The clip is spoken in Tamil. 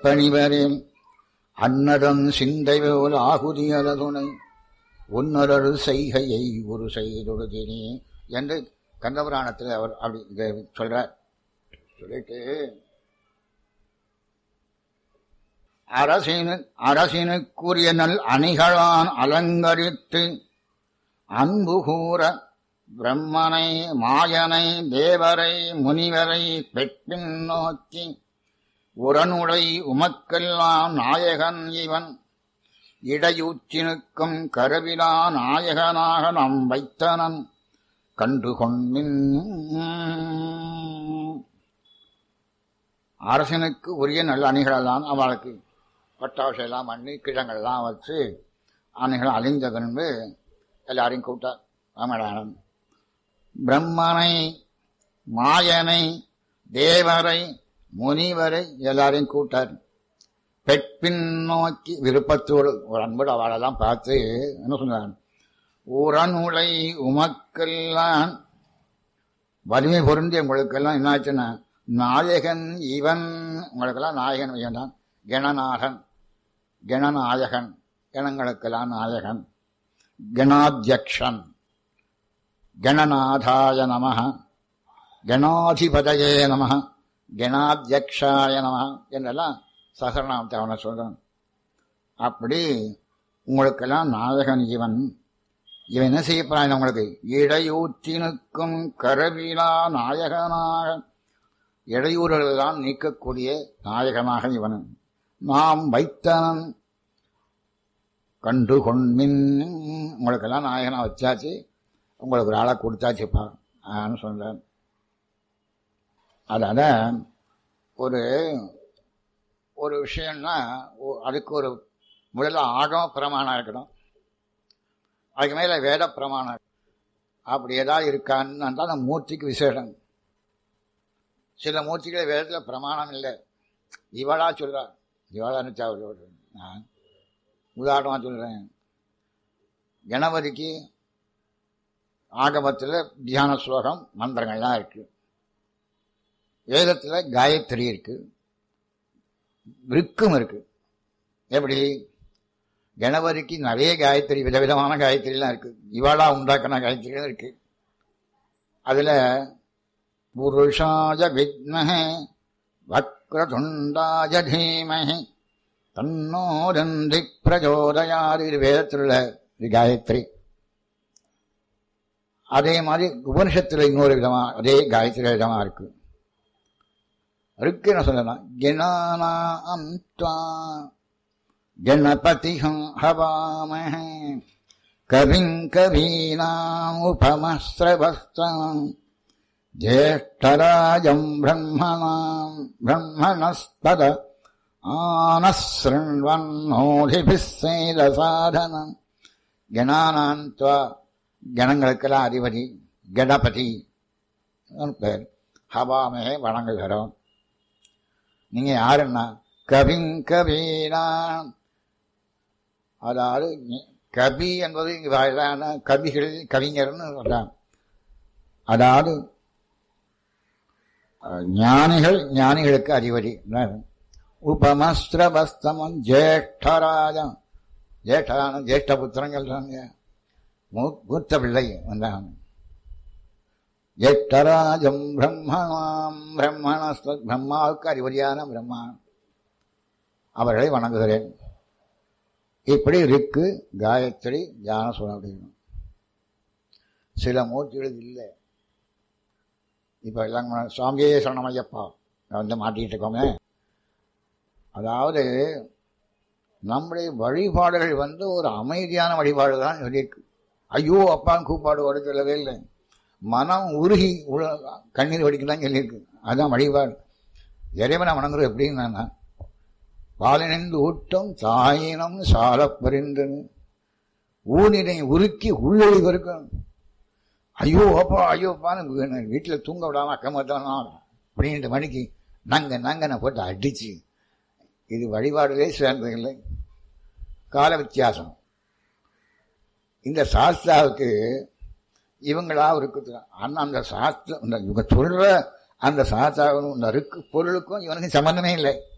பணிவரேன் அன்னதம் சிந்தை போல் ஆகுதியல துணை உன்னரரு செய்கையை ஒரு செய்தொழுதினே என்று கந்தபுராணத்தில் அவர் அப்படி இங்க சொல்றார் சொல்லிட்டு அரசினு அரசினுக்குரிய நல் அணிகளான் அலங்கரித்து அன்பு கூற பிரம்மனை மாயனை தேவரை முனிவரை பெற்பின் நோக்கி உரனுடை உமக்கெல்லாம் நாயகன் இவன் இடையூற்றினுக்கும் கருவிலா நாயகனாக நம் வைத்தனன் கண்டு கொண்டின் அரசனுக்கு உரிய நல்ல அணிகளெல்லாம் அவளுக்கு பட்டாசெல்லாம் பண்ணி கிழங்கெல்லாம் வச்சு அணிகள் அழிந்த பின்பு எல்லாரையும் கூப்பிட்டார் ராமநாதன் பிரம்மனை மாயனை தேவரை முனிவரை எல்லாரையும் கூட்டார் பெட்பின் நோக்கி விருப்பத்தோடு ஒரு அன்போடு அவளெல்லாம் பார்த்து என்ன சொன்னான் உரனுளை உமக்கெல்லாம் வலிமை பொருந்திய உங்களுக்கெல்லாம் என்ன ஆச்சுன்னா நாயகன் இவன் உங்களுக்கெல்லாம் நாயகன் இவன் தான் கணநாதன் கணநாயகன் கணங்களுக்கெல்லாம் நாயகன் கணாத்தியக்ஷன் கணநாதாய நம கணாதிபதயே நம கணாத்தியக்ஷாய நம என்றெல்லாம் சகரநாமத்தை அவனை சொல்றான் அப்படி உங்களுக்கெல்லாம் நாயகன் இவன் இவன் என்ன செய்யப்படுறான் உங்களுக்கு இடையூற்றினுக்கும் கரவிலா நாயகனாக இடையூறுகளெல்லாம் நீக்கக்கூடிய நாயகனாக இவன் நாம் வைத்தனன் கண்டு கொண்மின் உங்களுக்கெல்லாம் நாயகனா வச்சாச்சு உங்களுக்கு ஒரு ஆளை கொடுத்தாச்சுப்பா ஆன்னு சொல்றேன் அதால ஒரு ஒரு விஷயம்னா ஒ- அதுக்கு ஒரு முதல்ல ஆகம பிரமாணம் இருக்கணும் அதுக்கு மேல வேத பிரமாணம் அப்படி ஏதாவது இருக்கான்னு தான் அந்த மூர்த்திக்கு விசேஷம் சில மூர்த்திகள் வேதத்துல பிரமாணம் இல்லை இவளா சொல்றா இவளா நினைச்சா சொல்றேன் நான் உதாரணமா சொல்றேன் கணபதிக்கு ஆகமத்தில் தியான ஸ்லோகம் மந்திரங்கள்லாம் இருக்கு வேதத்தில் காயத்ரி இருக்கு விருக்கும் இருக்கு எப்படி கணபதிக்கு நிறைய காயத்ரி விதவிதமான காயத்ரிலாம் இருக்கு இவாளா உண்டாக்கின காயத்ரிலாம் இருக்கு அதுல புருஷாய வித்மஹே வக்ரதுண்டாய தீமஹி தன்னோதந்தி பிரச்சோதயாதி இது வேதத்தில் உள்ள இது காயத்ரி அதே மாதிரி உபனிஷத்துல இன்னொரு விதமா அதே காயத்ரி விதமா இருக்கு இருக்கு என்ன சொல்லலாம் கணானாம் த்வா கணபதிஹம் ஹவாமஹே கவிம் கவீனாம் உபமஸ்ரவஸ்தம் ஜேஷ்டராஜம் பிரம்மணாம் பிரம்மணஸ்பத ஆனஸ்ருண்வன்னோதிபிஸ்ஸேதசாதனம் கணானாம் த்வா கணங்களுக்கெல்லாம் அதிபதி கணபதி பேர் ஹவாமே வணங்குகிறோம் நீங்க யாருன்னா கவிங் கபீனா அதாவது நீ- கவி என்பது இங்க வயதான கவிகள் கவிஞர்னு சொல்றாங்க அதாவது அஹ், ஞானிகள் ஞானிகளுக்கு அதிபதி உபமஸ்திரபஸ்தமம் ஜேஷ்டராஜம் ஜேஷ்டரான ஜேஷ்ட புத்திரங்கள் தாங்க மூ- மூத்த பிள்ளை வந்தாங்க ஜேஷ்டராஜம் பிரம்மணாம் பிரம்மண பிரம்மாவுக்கு அதிபதியான பிரம்மா அவர்களை வணங்குகிறேன் இப்படி ரிக்கு காயத்ரி தியான சொல்ல முடியும் சில மூர்த்திகள் இல்லை இப்ப எல்லாம் சுவாமியே சரணமையப்பா நான் வந்து மாட்டிட்டு இருக்கோமே அதாவது நம்முடைய வழிபாடுகள் வந்து ஒரு அமைதியான வழிபாடு தான் சொல்லியிருக்கு ஐயோ அப்பான்னு கூப்பாடு வர சொல்லவே இல்லை மனம் உருகி உள்ள- கண்ணீர் வடிக்கலாம் சொல்லியிருக்கு அதுதான் வழிபாடு இறைவனை வணங்குறது எப்படின்னா பாலினின்று ஊட்டம் தாயினம் சாலப் பரிந்தது ஊனினை உருக்கி உள்ளொளி பெருக்கும் ஐயோ அப்பா ஐயோ அப்பான்னு வீட்டில் தூங்க விடாம அக்கமத்தானா அப்படின்ட்டு மணிக்கு நங்க நங்கனை போட்டு அடிச்சு இது வழிபாடுலே சேர்ந்ததில்லை கால வித்தியாசம் இந்த சாஸ்திராவுக்கு இவங்களா இருக்குது ஆனா அந்த சாஸ்திரம் இந்த இவங்க சொல்ற அந்த சாஸ்திராவும் இந்த இருக்கு பொருளுக்கும் இவனுக்கு சம்பந்தமே இல்லை